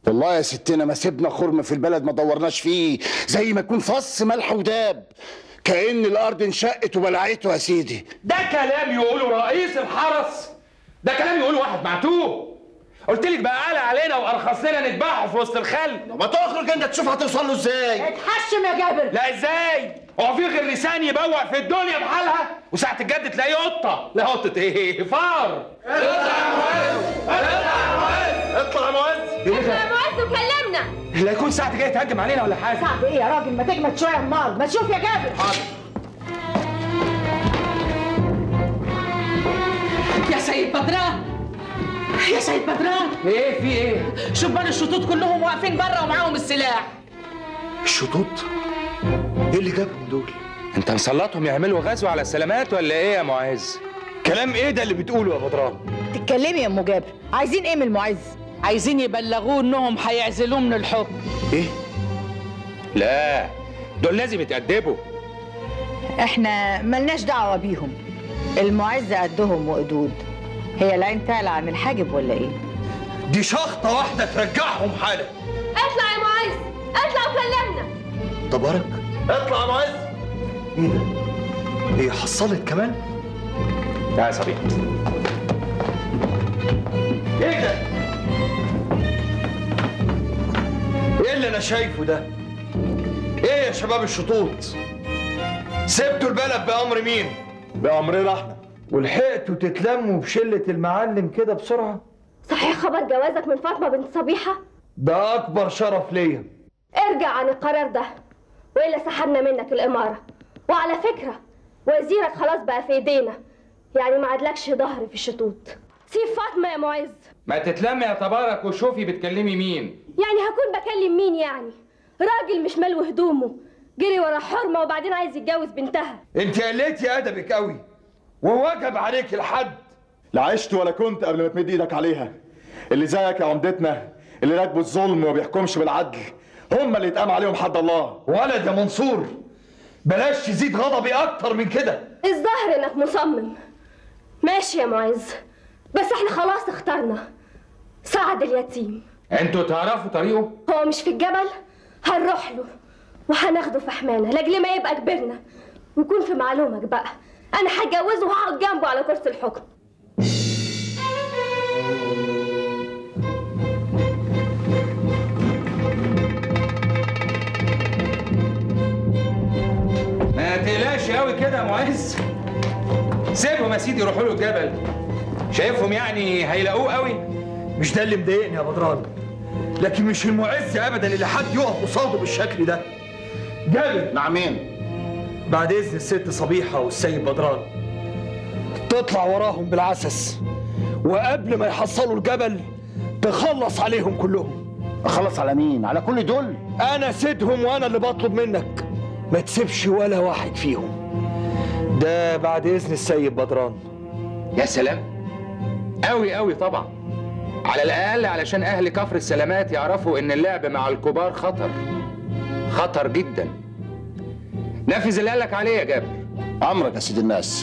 والله يا ستنا ما سيبنا خرم في البلد ما دورناش فيه زي ما يكون فص ملح وداب كأن الأرض انشقت وبلعته يا سيدي ده كلام يقوله رئيس الحرس ده كلام يقوله واحد معتوه قلت لك بقى قال علينا وارخص لنا نذبحه في وسط الخل ما تخرج انت تشوف هتوصل له ازاي اتحشم يا جابر لا ازاي هو في غير لسان يبوق في الدنيا بحالها وساعة الجد تلاقيه قطة لا قطة ايه فار اطلع يا معز اطلع يا معز يا معز وكلمنا لا يكون ساعة جاي تهجم علينا ولا حاجة سعد ايه يا راجل ما تجمد شويه امال ما تشوف يا جابر يا سيد بدران يا سيد بدران ايه في ايه شبان الشطوط كلهم واقفين بره ومعاهم السلاح الشطوط ايه اللي جابهم دول انت مسلطهم يعملوا غزو على السلامات ولا ايه يا معز كلام ايه ده اللي بتقوله يا بدران تتكلمي يا ام جابر عايزين ايه من المعز عايزين يبلغوه انهم هيعزلوه من الحكم ايه لا دول لازم يتأدبوا احنا ملناش دعوه بيهم المعز قدهم وقدود هي العين تعلى عن الحاجب ولا ايه دي شخطه واحده ترجعهم حالا اطلع يا معز اطلع وكلمنا تبارك اطلع يا معز ايه ده هي حصلت كمان لا يا صديقي ايه ده ايه اللي انا شايفه ده ايه يا شباب الشطوط سبتوا البلد بامر مين بأمرنا احنا ولحقتوا تتلموا بشله المعلم كده بسرعه صحيح خبر جوازك من فاطمه بنت صبيحه ده اكبر شرف ليا ارجع عن القرار ده والا سحبنا منك الاماره وعلى فكره وزيرك خلاص بقى في ايدينا يعني ما عادلكش ظهر في الشطوط سيب فاطمه يا معز ما تتلمي يا تبارك وشوفي بتكلمي مين يعني هكون بكلم مين يعني راجل مش ملو هدومه جري ورا حرمه وبعدين عايز يتجوز بنتها انت قلتي ادبك قوي ووجب عليك الحد لا عشت ولا كنت قبل ما تمد ايدك عليها اللي زيك يا عمدتنا اللي راكبوا الظلم وما بيحكمش بالعدل هم اللي يتقام عليهم حد الله ولد يا منصور بلاش تزيد غضبي اكتر من كده الظاهر انك مصمم ماشي يا معز بس احنا خلاص اخترنا سعد اليتيم انتوا تعرفوا طريقه هو مش في الجبل هنروح له وهناخده في حمانا لاجل ما يبقى كبرنا ويكون في معلومك بقى انا هتجوزه وهقعد جنبه على كرسي الحكم ما تقلقش قوي كده يا معز سيبهم يا سيدي يروحوا له الجبل شايفهم يعني هيلاقوه قوي مش ده اللي مضايقني يا بدران لكن مش المعز ابدا اللي حد يقف قصاده بالشكل ده جابر نعمين بعد اذن الست صبيحه والسيد بدران تطلع وراهم بالعسس وقبل ما يحصلوا الجبل تخلص عليهم كلهم اخلص على مين على كل دول انا سيدهم وانا اللي بطلب منك ما تسيبش ولا واحد فيهم ده بعد اذن السيد بدران يا سلام قوي قوي طبعا على الاقل علشان اهل كفر السلامات يعرفوا ان اللعب مع الكبار خطر خطر جدا نفذ اللي قالك عليه يا جابر امرك يا سيد الناس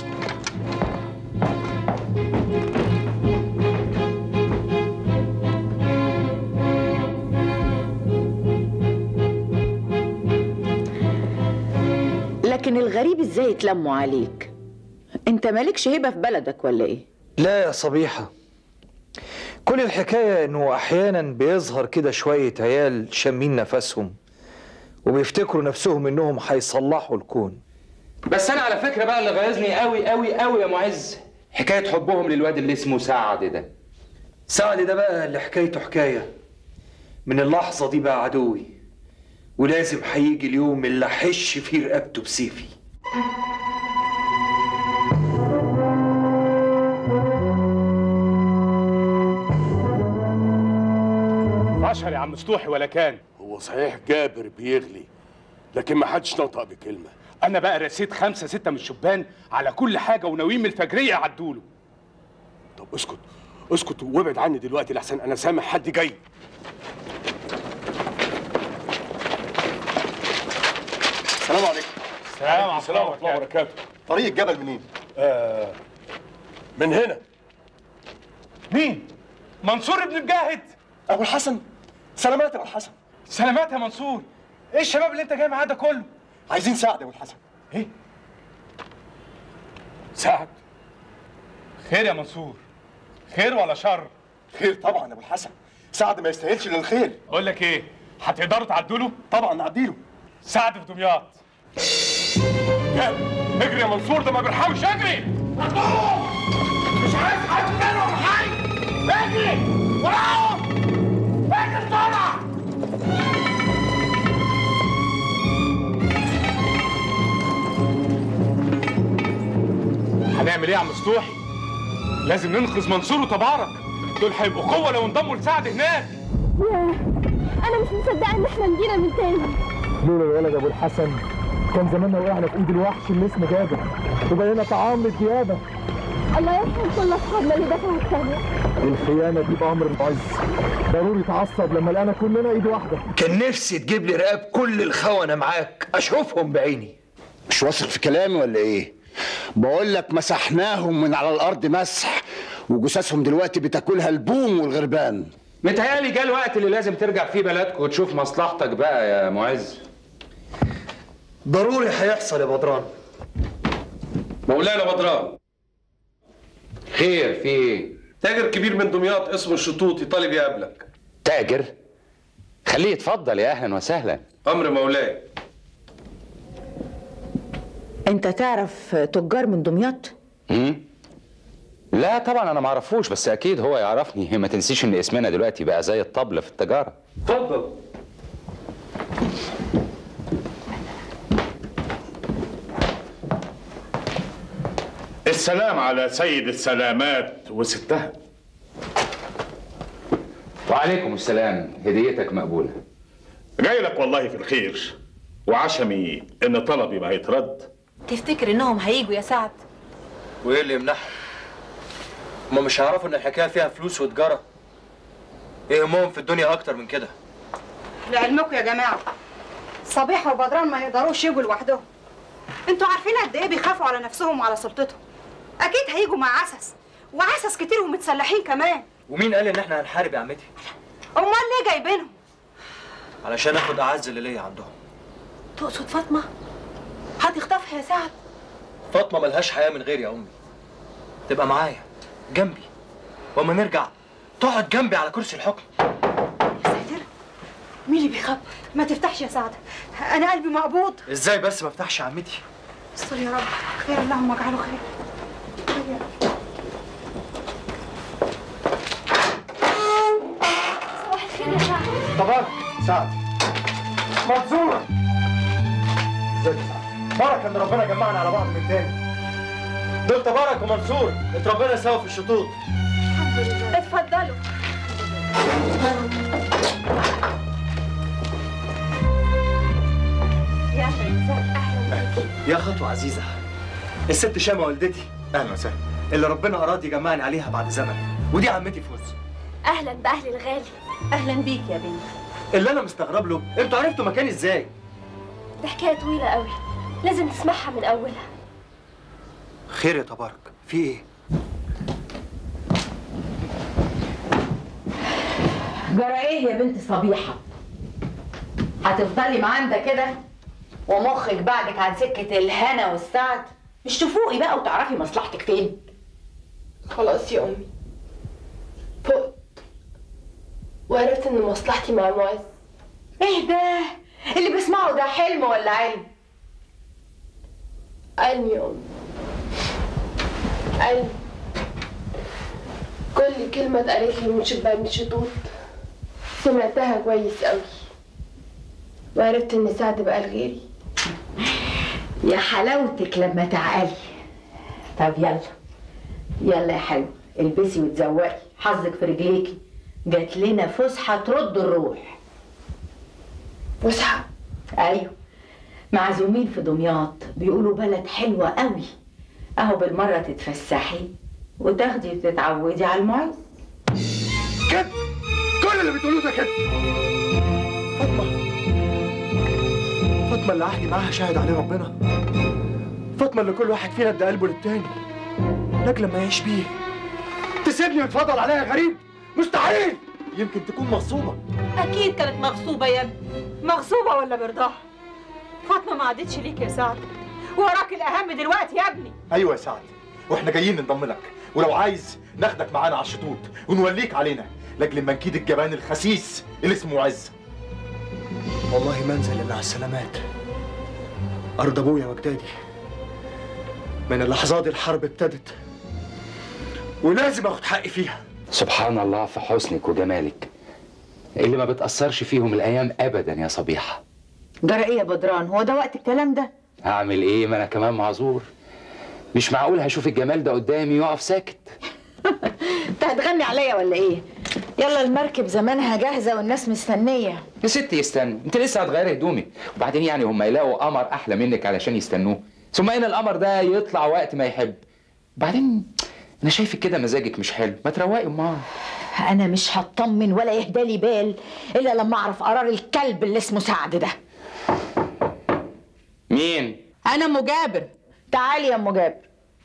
لكن الغريب ازاي يتلموا عليك انت مالكش هيبه في بلدك ولا ايه لا يا صبيحة كل الحكاية انه احيانا بيظهر كده شوية عيال شامين نفسهم وبيفتكروا نفسهم انهم هيصلحوا الكون بس انا على فكره بقى اللي غيظني قوي قوي قوي يا معز حكايه حبهم للواد اللي اسمه سعد ده سعد ده بقى اللي حكايته حكاية من اللحظة دي بقى عدوي ولازم هيجي اليوم اللي احش فيه رقبته بسيفي اشهر يا عم سطوحي ولا كان هو صحيح جابر بيغلي لكن ما حدش نطق بكلمه انا بقى رسيت خمسة ستة من الشبان على كل حاجة وناويين من الفجرية يعدوله طب اسكت اسكت وابعد عني دلوقتي لحسن انا سامع حد جاي السلام عليكم السلام السلام ورحمه الله وبركاته طريق الجبل منين من هنا مين؟ منصور ابن مجاهد ابو الحسن سلامات يا ابو الحسن سلامات يا منصور ايه الشباب اللي انت جاي معاه ده كله عايزين سعد يا ابو الحسن ايه سعد خير يا منصور خير ولا شر خير طبعا يا ابو الحسن سعد ما يستاهلش الا الخير اقول لك ايه هتقدروا تعدوا له طبعا نعديله سعد في دمياط يلا، اجري يا منصور ده ما بيرحمش اجري مطلوب مش عايز حد منهم حي اجري وراهم اجري بسرعه هنعمل ايه يا عم مفتوحي لازم ننقذ منصور وتبارك دول هيبقوا قوه لو انضموا لسعد هناك ياه انا مش مصدقه ان احنا نجينا من تاني لولا الولد ابو الحسن كان زماننا وقعنا في ايد الوحش اللي اسمه جابر وبقينا طعام للديابه الله يرحم كل اصحابنا اللي دفعوا الثانيه الخيانه دي بامر المعز ضروري تعصب لما لقانا كلنا ايد واحده كان نفسي تجيب لي رقاب كل الخونة معاك اشوفهم بعيني مش واثق في كلامي ولا ايه بقول لك مسحناهم من على الارض مسح وجثثهم دلوقتي بتاكلها البوم والغربان متهيألي جه الوقت اللي لازم ترجع فيه بلدك وتشوف مصلحتك بقى يا معز ضروري هيحصل يا بدران مولانا بدران خير في ايه تاجر كبير من دمياط اسمه الشطوطي طالب يقابلك تاجر خليه يتفضل يا اهلا وسهلا امر مولاي انت تعرف تجار من دمياط مم؟ لا طبعا انا ما اعرفوش بس اكيد هو يعرفني ما تنسيش ان اسمنا دلوقتي بقى زي الطبل في التجاره اتفضل السلام على سيد السلامات وستها وعليكم السلام هديتك مقبوله جاي لك والله في الخير وعشمي ان طلبي ما هيترد تفتكر انهم هيجوا يا سعد وايه اللي يمنعهم هما مش هيعرفوا ان الحكايه فيها فلوس وتجاره ايه همهم في الدنيا اكتر من كده لعلمكم يا جماعه صبيحه وبدران ما يقدروش يجوا لوحدهم انتوا عارفين قد ايه بيخافوا على نفسهم وعلى سلطتهم اكيد هيجوا مع عسس وعسس كتير ومتسلحين كمان ومين قال ان احنا هنحارب يا عمتي امال ليه جايبينهم علشان اخد اعز اللي ليا عندهم تقصد فاطمه هتخطفها يا سعد فاطمه ملهاش حياه من غيري يا امي تبقى معايا جنبي واما نرجع تقعد جنبي على كرسي الحكم يا ساتر مين اللي بيخبط ما تفتحش يا سعد انا قلبي مقبوض ازاي بس ما افتحش يا عمتي استر يا رب خير اللهم اجعله خير خير يا رب. صباح الخير يا سعد تبارك سعد منصور ازيك يا سعد بارك ان ربنا جمعنا على بعض من تاني دول تبارك ومنصور اتربينا سوا في الشطوط اتفضلوا يا اهلا اهلا يا خطوة عزيزة الست شامة والدتي اهلا وسهلا اللي ربنا أراد يجمعني عليها بعد زمن ودي عمتي فوز اهلا باهلي الغالي اهلا بيك يا بنتي اللي أنا مستغرب له أنتوا عرفتوا مكاني إزاي؟ دي حكايه طويله قوي لازم تسمعها من اولها خير يا تبارك في إيه؟ جرى ايه يا بنت صبيحه هتفضلي معانا كده ومخك بعدك عن سكه الهنا والسعد مش تفوقي بقى وتعرفي مصلحتك فين خلاص يا امي فقت وعرفت ان مصلحتي مع معز ايه ده اللي بيسمعه ده حلم ولا علم علم يا امي علم كل كلمة اتقالت لي من شبان شطوط سمعتها كويس قوي وعرفت ان سعد بقى لغيري يا حلاوتك لما تعقلي طب يلا يلا يا حلو البسي وتزوقي حظك في رجليكي جات لنا فسحه ترد الروح فسحة ايوه معزومين في دمياط بيقولوا بلد حلوه قوي اهو بالمره تتفسحي وتاخدي وتتعودي على المعز كده كل اللي بتقولوه ده كده فاطمة فاطمة اللي عهدي معاها شاهد عليه ربنا فاطمة اللي كل واحد فينا ادى قلبه للتاني لاجل ما يعيش بيه تسيبني وتفضل عليا غريب مستحيل يمكن تكون مغصوبه اكيد كانت مغصوبه يا ابني مغصوبه ولا برضاها فاطمه ما عادتش ليك يا سعد وراك الاهم دلوقتي يا ابني ايوه يا سعد واحنا جايين ننضم لك ولو عايز ناخدك معانا على الشطوط ونوليك علينا لاجل منكيد الجبان الخسيس اللي اسمه عز والله ما انزل الا على السلامات ارض ابويا واجدادي من اللحظات دي الحرب ابتدت ولازم اخد حقي فيها سبحان الله في حسنك وجمالك اللي ما بتأثرش فيهم الأيام أبدا يا صبيحة جرى ايه يا بدران هو ده وقت الكلام ده هعمل إيه ما أنا كمان معذور مش معقول هشوف الجمال ده قدامي يقف ساكت انت هتغني عليا ولا ايه يلا المركب زمانها جاهزه والناس مستنيه يا ستي استنى انت لسه هتغيري هدومي وبعدين يعني هم يلاقوا قمر احلى منك علشان يستنوه ثم ان القمر ده يطلع وقت ما يحب بعدين انا شايفك كده مزاجك مش حلو ما تروقي امال انا مش هطمن ولا يهدالي بال الا لما اعرف قرار الكلب اللي اسمه سعد ده مين انا ام جابر تعالي يا ام جابر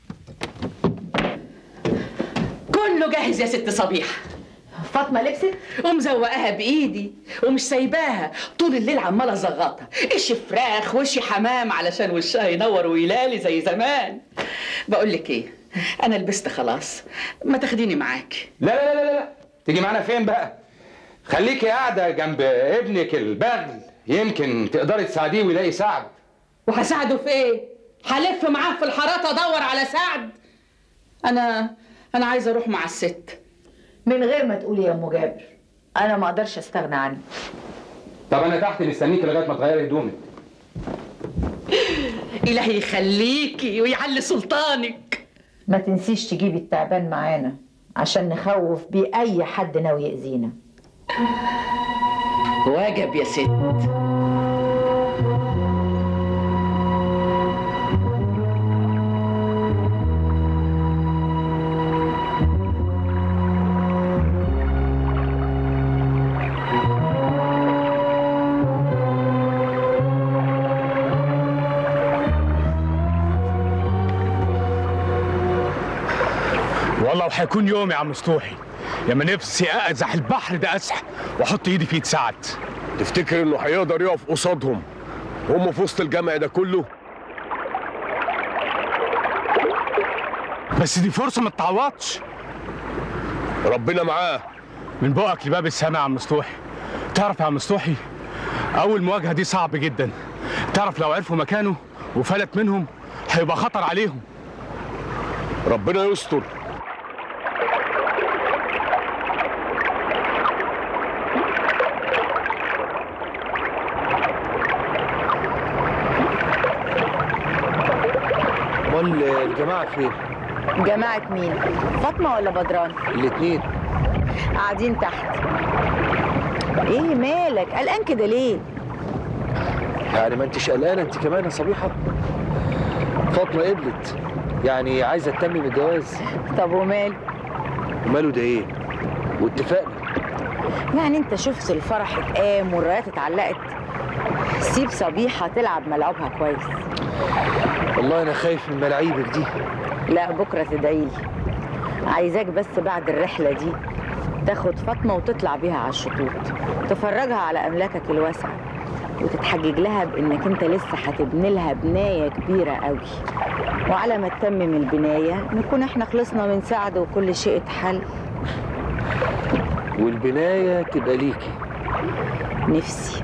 كله جاهز يا ست صبيحة فاطمة لبست ومزوقاها بإيدي ومش سايباها طول الليل عمالة أزغطها إيش فراخ وإيش حمام علشان وشها ينور ويلالي زي زمان بقول لك إيه أنا لبست خلاص ما تاخديني معاكي لا لا لا لا لا تيجي معانا فين بقى خليكي قاعده جنب ابنك البغل يمكن تقدري تساعديه ويلاقي سعد وهساعده في إيه؟ هلف معاه في الحارات أدور على سعد أنا أنا عايزة أروح مع الست من غير ما تقولي يا ام جابر انا ما اقدرش استغنى عنك طب انا تحت مستنيك لغايه ما تغيري هدومك إلهي يخليكي ويعلي سلطانك ما تنسيش تجيبي التعبان معانا عشان نخوف بيه اي حد ناوي يأذينا واجب يا ست والله وهيكون يوم يا عم مستوحي لما نفسي اقزح البحر ده اسح واحط ايدي فيه سعد تفتكر انه هيقدر يقف قصادهم هم في وسط الجمع ده كله بس دي فرصه ما تتعوضش ربنا معاه من بقك لباب السماء يا عم مستوحي تعرف يا عم مستوحي اول مواجهه دي صعب جدا تعرف لو عرفوا مكانه وفلت منهم هيبقى خطر عليهم ربنا يستر امال الجماعه فين جماعة مين فاطمة ولا بدران الاتنين قاعدين تحت ايه مالك قلقان كده ليه يعني ما انتش قلقانه انت كمان يا صبيحه فاطمه قبلت يعني عايزه تتمم الجواز طب ومال وماله ده ايه واتفقنا يعني انت شفت الفرح اتقام والرايات اتعلقت سيب صبيحة تلعب ملعبها كويس والله انا خايف من ملاعيبك دي لا بكرة تدعيلي عايزاك بس بعد الرحلة دي تاخد فاطمة وتطلع بيها على الشطوط تفرجها على أملاكك الواسعة وتتحجج لها بإنك أنت لسه هتبني لها بناية كبيرة قوي وعلى ما تتمم البناية نكون احنا خلصنا من سعد وكل شيء اتحل والبنايه تبقى ليكي نفسي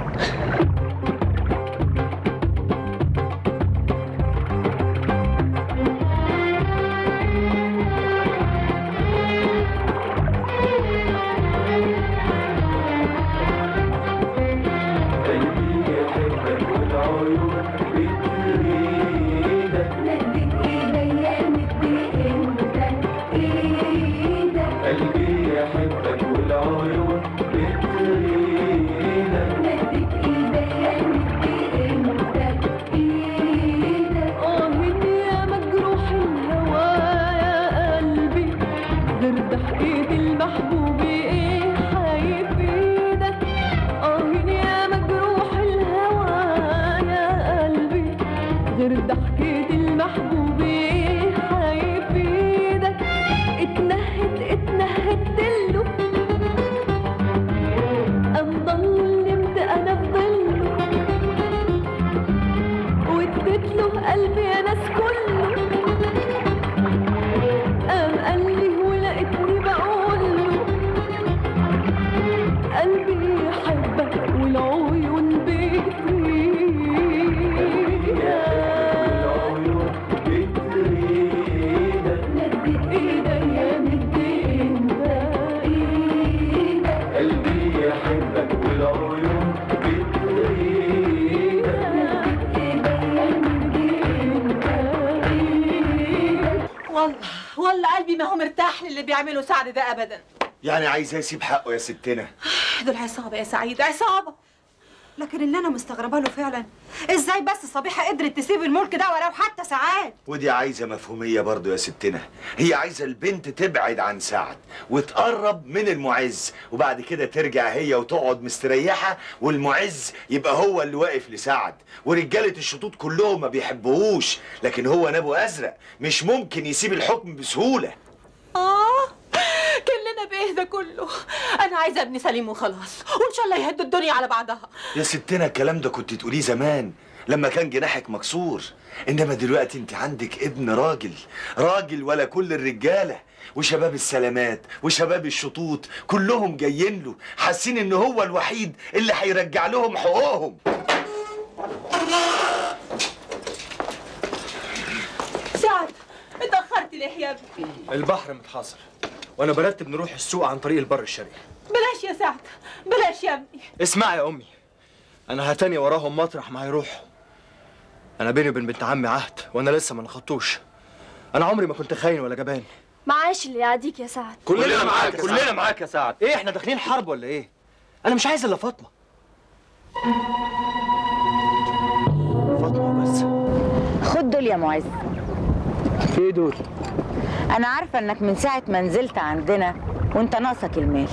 قلبي يحبك والعيون بتريدك مدت ايديا آه يا مجروح الهوى يا قلبي غير ضحكة المحبوب ايه هيفيدك آه يا مجروح الهوى يا قلبي غير ضحكة المحبوب ايه هيفيدك اتنهد اتنهدت له مرتاح للي بيعمله سعد ده ابدا يعني عايزاه يسيب حقه يا ستنا دول عصابه يا سعيد عصابه لكن اللي انا مستغربه له فعلا ازاي بس صبيحه قدرت تسيب الملك ده ولو حتى ساعات ودي عايزة مفهومية برضو يا ستنا هي عايزة البنت تبعد عن سعد وتقرب من المعز وبعد كده ترجع هي وتقعد مستريحة والمعز يبقى هو اللي واقف لسعد ورجالة الشطوط كلهم ما بيحبوهوش لكن هو نابو أزرق مش ممكن يسيب الحكم بسهولة اه كلنا بايه ده كله انا عايزه ابني سليم وخلاص وان شاء الله يهد الدنيا على بعضها يا ستنا الكلام ده كنت تقوليه زمان لما كان جناحك مكسور انما دلوقتي انت عندك ابن راجل راجل ولا كل الرجاله وشباب السلامات وشباب الشطوط كلهم جايين له حاسين ان هو الوحيد اللي هيرجع لهم حقوقهم سعد اتاخرت ليه يا ابني البحر متحاصر وانا برتب نروح السوق عن طريق البر الشرقي بلاش يا سعد بلاش يا ابني اسمعي يا امي انا هتاني وراهم مطرح ما هيروحوا انا بيني وبين بنت عمي عهد وانا لسه ما نخطوش انا عمري ما كنت خاين ولا جبان معاش اللي يعديك يا سعد كلنا معاك كلنا معاك يا سعد ايه احنا داخلين حرب ولا ايه انا مش عايز الا فاطمه خد دول يا معز ايه دول؟ انا عارفه انك من ساعه ما نزلت عندنا وانت ناقصك المال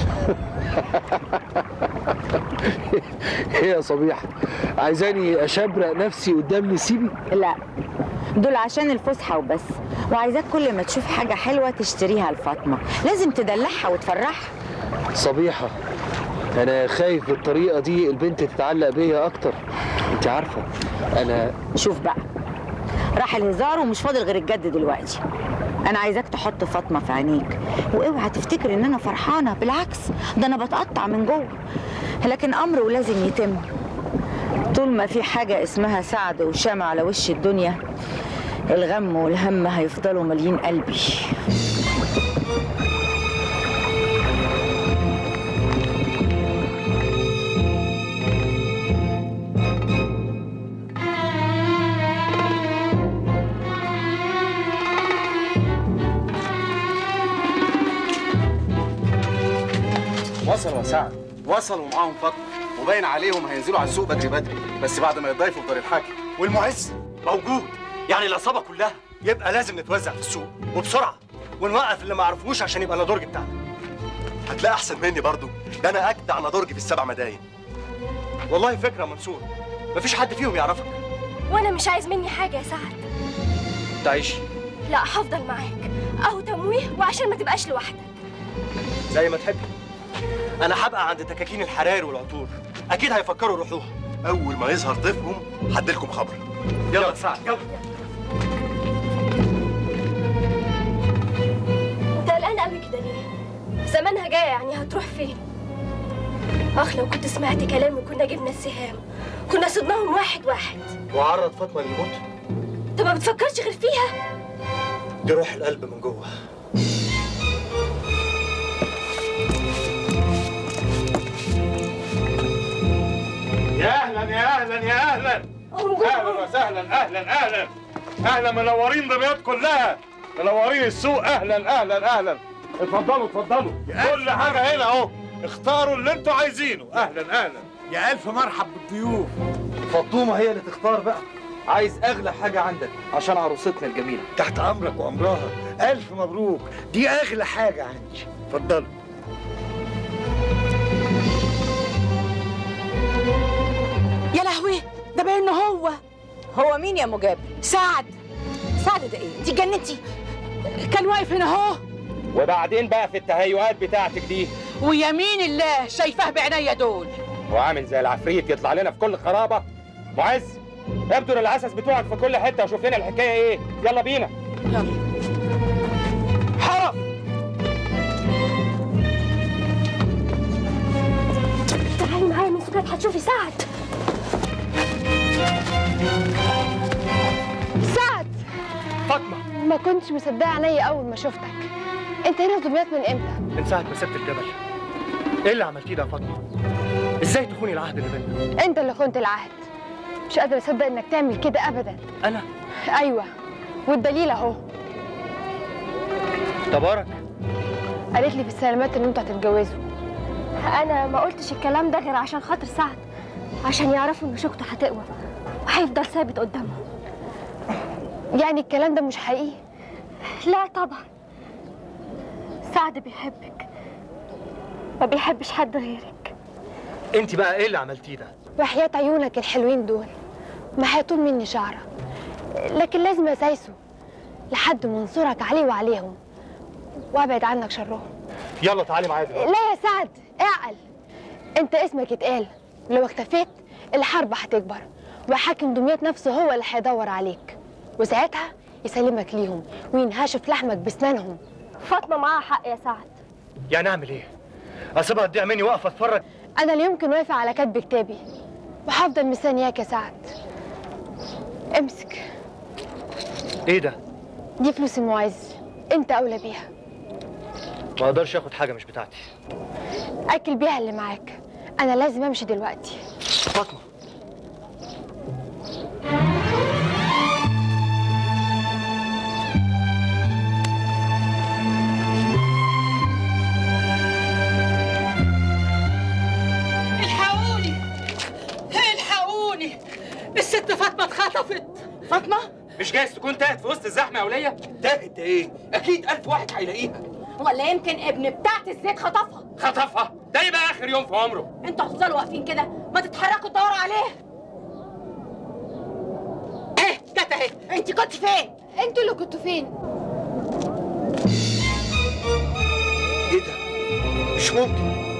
ايه يا صبيحة عايزاني اشبرق نفسي قدام نسيبي لا دول عشان الفسحه وبس وعايزاك كل ما تشوف حاجه حلوه تشتريها لفاطمه لازم تدلعها وتفرحها صبيحة انا خايف بالطريقة دي البنت تتعلق بيا اكتر انت عارفة انا شوف بقى راح الهزار ومش فاضل غير الجد دلوقتي انا عايزاك تحط فاطمه في عينيك واوعى تفتكر ان انا فرحانه بالعكس ده انا بتقطع من جوه لكن امر ولازم يتم طول ما في حاجه اسمها سعد وشمع على وش الدنيا الغم والهم هيفضلوا مالين قلبي وصلوا يا سعد وصلوا معاهم فاطمه وباين عليهم هينزلوا على السوق بدري بدري بس بعد ما يضيفوا في دار الحاكم والمعز موجود يعني العصابه كلها يبقى لازم نتوزع في السوق وبسرعه ونوقف اللي ما عرفوش عشان يبقى النضورج بتاعنا هتلاقي احسن مني برضو ده انا اجدع نضورج في السبع مداين والله فكره منصور مفيش حد فيهم يعرفك وانا مش عايز مني حاجه يا سعد تعيش لا هفضل معاك اهو تمويه وعشان ما تبقاش لوحدك زي ما تحبي انا هبقى عند تكاكين الحرائر والعطور اكيد هيفكروا يروحوها اول ما يظهر ضيفهم هديلكم خبر يلا يا سعد يلا انت قلقان قوي كده ليه زمانها جايه يعني هتروح فين اخ لو كنت سمعت كلامي كنا جبنا السهام كنا صدناهم واحد واحد وعرض فاطمه للموت انت ما بتفكرش غير فيها دي روح القلب من جوه يا اهلا يا اهلا يا اهلا اهلا وسهلا اهلا اهلا اهلا منورين دمياط كلها منورين السوق اهلا اهلا اهلا اتفضلوا اتفضلوا كل حاجه هنا اهو اختاروا اللي انتوا عايزينه اهلا اهلا يا الف مرحب بالضيوف فاطمة هي اللي تختار بقى عايز اغلى حاجة عندك عشان عروستنا الجميلة تحت امرك وامرها الف مبروك دي اغلى حاجه عندي اتفضلوا يا لهوي ده باين إنه هو هو مين يا مجاب سعد سعد ده ايه انت اتجننتي كان واقف هنا اهو وبعدين بقى في التهيؤات بتاعتك دي ويمين الله شايفاه بعينيا دول وعامل زي العفريت يطلع لنا في كل خرابه معز ابدر العسس بتوعك في كل حته وشوف لنا الحكايه ايه يلا بينا يلا حرف تعالي معايا من سكات هتشوفي سعد سعد فاطمه ما كنتش مصدقه عينيا اول ما شفتك انت هنا في دمياط من امتى من ساعه ما سبت الجبل ايه اللي عملتيه ده يا فاطمه ازاي تخوني العهد اللي بيننا انت اللي خنت العهد مش قادره اصدق انك تعمل كده ابدا انا ايوه والدليل اهو تبارك قالت لي في السلامات ان انتوا هتتجوزوا انا ما قلتش الكلام ده غير عشان خاطر سعد عشان يعرفوا ان شوكته هتقوى وهيفضل ثابت قدامهم يعني الكلام ده مش حقيقي لا طبعا سعد بيحبك ما بيحبش حد غيرك انت بقى ايه اللي عملتيه ده وحياة عيونك الحلوين دول ما هيطول مني شعرة لكن لازم اسايسه لحد ما انصرك عليه وعليهم وابعد عنك شرهم يلا تعالي معايا دلوقتي لا يا سعد اعقل انت اسمك اتقال لو اختفيت الحرب هتكبر وحاكم دمياط نفسه هو اللي هيدور عليك وساعتها يسلمك ليهم وينهشف لحمك بسنانهم فاطمه معاها حق يا سعد يعني اعمل ايه اسيبها تضيع مني واقفه اتفرج انا لا يمكن واقفه على كتب كتابي وهفضل مستنياك يا سعد امسك ايه ده دي فلوس المعز انت اولى بيها ما اقدرش اخد حاجه مش بتاعتي اكل بيها اللي معاك انا لازم امشي دلوقتي فاطمه الحقوني الحقوني الست فاطمه اتخطفت فاطمه مش جايز تكون تاهت في وسط الزحمه يا وليه تاهت ايه اكيد الف واحد هيلاقيها ولا يمكن ابن بتاعت الزيت خطفها خطفها ده يبقى اخر يوم في عمره انتوا هتفضلوا واقفين كده ما تتحركوا تدوروا عليه ايه جت اهي انت كنت فين انتوا اللي كنتوا فين ايه ده مش ممكن